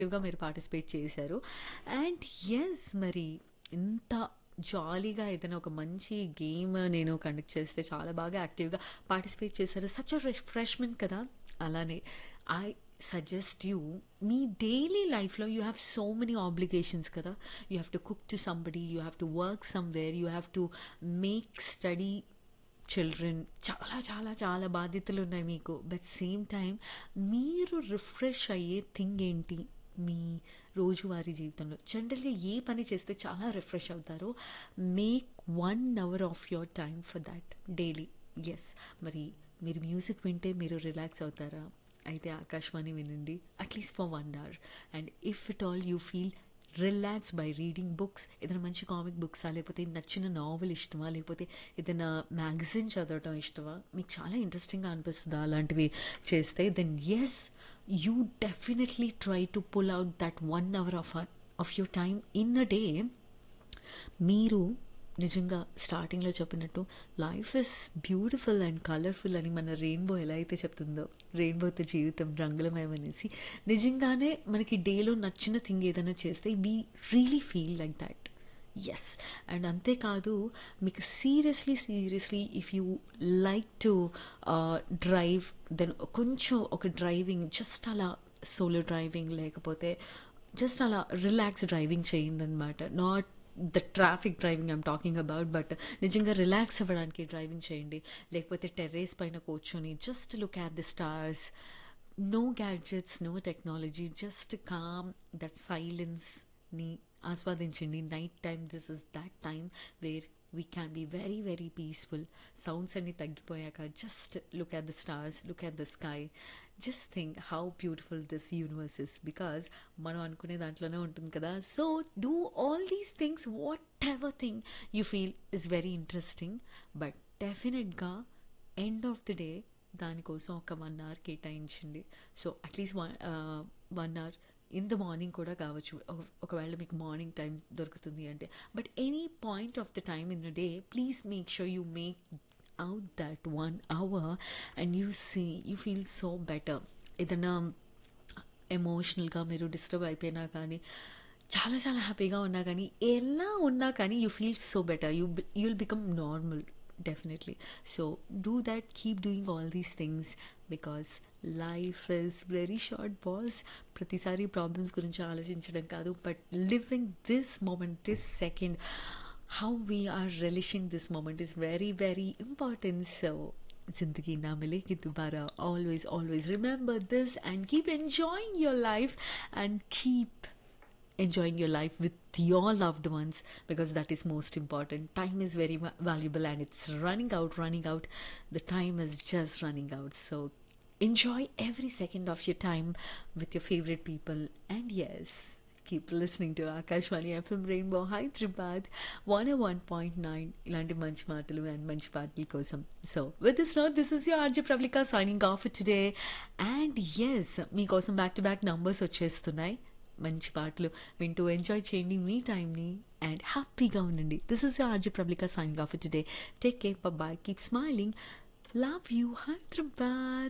యాక్టివ్‌గా మీరు పార్టిసిపేట్ చేశారు. అండ్ యెస్ మరి ఇంత జాలీగా ఏదైనా ఒక మంచి గేమ్ నేను కండక్ట్ చేస్తే చాలా బాగా యాక్టివ్‌గా పార్టిసిపేట్ చేశారు. సచ్ ఎ రిఫ్రెష్‌మెంట్ కదా! అలానే ఐ సజెస్ట్ యూ మీ డైలీ లైఫ్‌లో you have so many obligations కదా! You have to cook to somebody, you have to work somewhere, you have to make study children చాలా చాలా చాలా బాధ్యతలున్నాయి మీకు. బట్ సేమ్ టైమ్ మీరు రిఫ్రెష్ అయ్యే థింగ్ ఏంటి? మీ రోజువారీ జీవితంలో జనరల్‌గా ఏ పని చేస్తే చాలా రిఫ్రెష్ అవుతారో make 1 hour of your time for that daily. Yes మరి మీరు మ్యూజిక్ వింటే మీరు రిలాక్స్ అవుతారా? అయితే ఆకాశవాణి వినండి. At least for 1 hour. And if at all you feel relax by reading books ఏదైనా మంచి కామిక్ బుక్సా? లేకపోతే నచ్చిన నావెల్ ఇష్టమా? లేకపోతే ఏదైనా మ్యాగజైన్ చదవటం ఇష్టమా? మీకు చాలా ఇంట్రెస్టింగ్‌గా అనిపిస్తదా అలాంటివి చేస్తే? Then yes you definitely try to pull out that 1 hour of a of your time in a day. మీరు నిజంగా స్టార్టింగ్‌లో చెప్పినట్టు life is beautiful and colourful అని మన రెయిన్‌బో ఎలా అయితే చెప్తుందో రెయిన్‌బోతో జీవితం రంగులమయం అనేసి నిజంగానే మనకి డేలో నచ్చిన థింగ్ ఏదైనా చేస్తే we really feel like that. Yes and అంతేకాదు మీకు seriously seriously if you like to ah, drive then కొంచెం ఒక డ్రైవింగ్ జస్ట్ అలా సోలో డ్రైవింగ్ లేకపోతే జస్ట్ అలా రిలాక్స్ డ్రైవింగ్ చేయండనమాట. Not the traffic driving I'm talking about but నిజంగా relax అవ్వడానికి డ్రైవింగ్ చేయండి. లేకపోతే టెర్రేస్ పైన కూర్చొని just look at the stars. No gadgets, no technology just calm that సైలెన్స్‌ని ఆస్వాదించండి. Night time this is that time where we can be very very peaceful. Sounds అన్నీ తగ్గిపోయాక just look at the stars, look at the sky. Just think how beautiful this universe is. Because మనం అనుకునే దాంట్లోనే ఉంటుంది కదా! So do all these things whatever thing you feel is very interesting. But డెఫినెట్‌గా end of the day దానికోసం ఒక 1 hour కేటాయించండి. So at least one ఆహ్, 1 అవర్ ఇన్ ద మార్నింగ్ కూడా కావచ్చు. ఒక ఒకవేళ మీకు మార్నింగ్ టైమ్ దొరుకుతుంది అంటే. But any point of the time in the day please make sure you make out that 1 hour and you see you feel so better. ఏదన్నా ఎమోషనల్‌గా మీరు డిస్టర్బ్ అయిపోయినా కానీ చాలా చాలా హ్యాపీగా ఉన్నా కానీ ఎలా ఉన్నా కానీ you feel so better. You be you will become normal definitely. So do that keep doing all these things because life is very short boss. ప్రతిసారి ప్రాబ్లమ్స్ గురించి ఆలోచించడం కాదు. But living this moment, this second how we are relishing this moment is very very important. So Zindagi Na Milegi Dobara always always remember this and keep enjoying your life and keep enjoying your life with your loved ones because that is most important. Time is very va- valuable and it's running out, running out. The time is just running out. So enjoy every second of your time with your favorite people. And yes, keep listening to Akashwani FM Rainbow Hyderabad 101.9 ఇలాంటి మంచి మాటలు and మంచి పాటల కోసం so with this note this is your RJ Pravallika signing off today and as మీకోసం back to back numbers వచ్చేస్తున్నాయి మంచి పాటలు వింటూ ఎంజాయ్ చేయండి మీ టైంని అండ్ హ్యాపీగా ఉండండి this is RJ Pravallika signing off today take care bye keep smiling love you Hyderabad